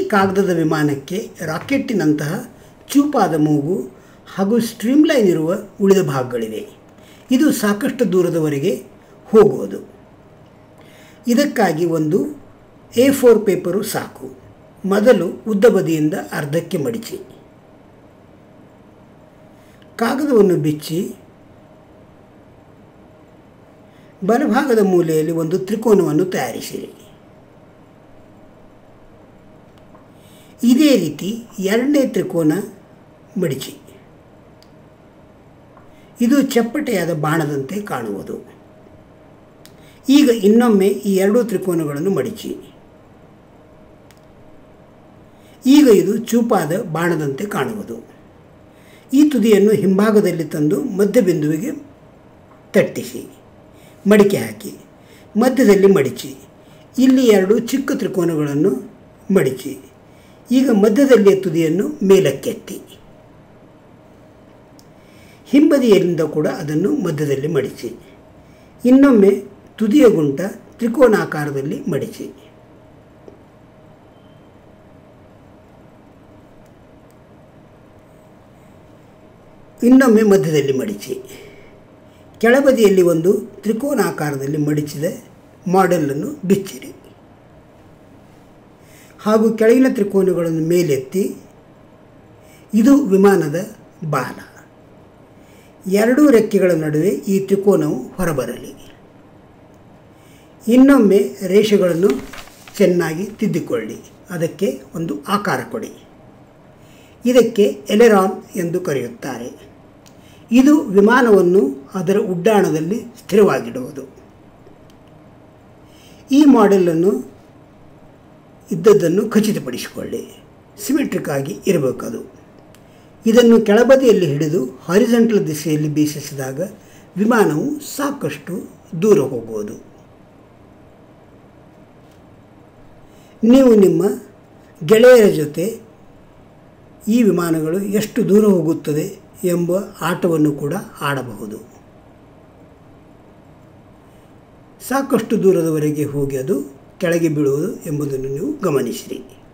ಕಾಗದದ ವಿಮಾನಕ್ಕೆ ರಾಕೆಟ್ಟಿನಂತಹ ಚೂಪಾದ ಮೂಗು ಹಾಗೂ ಸ್ಟ್ರೀಮ್ಲೈನ್ ಇರುವ ಉಳಿದ ಭಾಗಗಳಿವೆ ಇದು ಸಾಕಷ್ಟು ದೂರದವರೆಗೆ ಹೋಗುವುದು ಇದಕ್ಕಾಗಿ ಒಂದು ಎ ಫೋರ್ ಪೇಪರು ಸಾಕು ಮೊದಲು ಉದ್ದ ಬದಿಯಿಂದ ಅರ್ಧಕ್ಕೆ ಮಡಿಚಿ ಕಾಗದವನ್ನು ಬಿಚ್ಚಿ ಬಲಭಾಗದ ಮೂಲೆಯಲ್ಲಿ ಒಂದು ತ್ರಿಕೋನವನ್ನು ತಯಾರಿಸಿರಿ ಇದೇ ರೀತಿ ಎರಡನೇ ತ್ರಿಕೋನ ಮಡಿಚಿ ಇದು ಚಪ್ಪಟೆಯಾದ ಬಾಣದಂತೆ ಕಾಣುವುದು ಈಗ ಇನ್ನೊಮ್ಮೆ ಈ ಎರಡೂ ತ್ರಿಕೋನಗಳನ್ನು ಮಡಿಚಿ ಈಗ ಇದು ಚೂಪಾದ ಬಾಣದಂತೆ ಕಾಣುವುದು ಈ ತುದಿಯನ್ನು ಹಿಂಭಾಗದಲ್ಲಿ ತಂದು ಮಧ್ಯಬಿಂದುವಿಗೆ ತಟ್ಟಿಸಿ ಮಡಿಕೆ ಹಾಕಿ ಮಧ್ಯದಲ್ಲಿ ಮಡಿಚಿ ಇಲ್ಲಿ ಎರಡು ಚಿಕ್ಕ ತ್ರಿಕೋನಗಳನ್ನು ಮಡಿಚಿ ಈಗ ಮಧ್ಯದಲ್ಲಿಯ ತುದಿಯನ್ನು ಮೇಲಕ್ಕೆತ್ತಿ ಹಿಂಬದಿಯರಿಂದ ಕೂಡ ಅದನ್ನು ಮಧ್ಯದಲ್ಲಿ ಮಡಿಚಿ ಇನ್ನೊಮ್ಮೆ ತುದಿಯ ಗುಂಟ ತ್ರಿಕೋನಾಕಾರದಲ್ಲಿ ಮಡಿಚಿ ಇನ್ನೊಮ್ಮೆ ಮಧ್ಯದಲ್ಲಿ ಮಡಿಚಿ ಕೆಳಬದಿಯಲ್ಲಿ ಒಂದು ತ್ರಿಕೋನಾಕಾರದಲ್ಲಿ ಮಡಿಚಿದ ಮಾಡೆಲನ್ನು ಬಿಚ್ಚಿರಿ ಹಾಗೂ ಕೆಳಗಿನ ತ್ರಿಕೋನಗಳನ್ನು ಮೇಲೆತ್ತಿ ಇದು ವಿಮಾನದ ಬಾಲ ಎರಡೂ ರೆಕ್ಕೆಗಳ ನಡುವೆ ಈ ತ್ರಿಕೋನವು ಹೊರಬರಲಿ ಇನ್ನೊಮ್ಮೆ ರೇಷೆಗಳನ್ನು ಚೆನ್ನಾಗಿ ತಿದ್ದಿಕೊಳ್ಳಿ ಅದಕ್ಕೆ ಒಂದು ಆಕಾರ ಕೊಡಿ ಇದಕ್ಕೆ ಎಲೆರಾನ್ ಎಂದು ಕರೆಯುತ್ತಾರೆ ಇದು ವಿಮಾನವನ್ನು ಅದರ ಉಡ್ಡಾಣದಲ್ಲಿ ಸ್ಥಿರವಾಗಿಡುವುದು ಈ ಮಾಡೆಲನ್ನು ಇದ್ದದ್ದನ್ನು ಖಚಿತಪಡಿಸಿಕೊಳ್ಳಿ ಸಿಮೆಟ್ರಿಕ್ ಆಗಿ ಇರಬೇಕದು ಇದನ್ನು ಕೆಳಬದಿಯಲ್ಲಿ ಹಿಡಿದು ಹಾರಿಜೆಂಟಲ್ ದಿಶೆಯಲ್ಲಿ ಬೀಸಿಸಿದಾಗ ವಿಮಾನವು ಸಾಕಷ್ಟು ದೂರ ಹೋಗುವುದು ನೀವು ನಿಮ್ಮ ಗೆಳೆಯರ ಜೊತೆ ಈ ವಿಮಾನಗಳು ಎಷ್ಟು ದೂರ ಹೋಗುತ್ತದೆ ಎಂಬ ಆಟವನ್ನು ಕೂಡ ಆಡಬಹುದು ಸಾಕಷ್ಟು ದೂರದವರೆಗೆ ಹೋಗಿ ಅದು ಕೆಳಗೆ ಬೀಳುವುದು ಎಂಬುದನ್ನು ನೀವು ಗಮನಿಸಿರಿ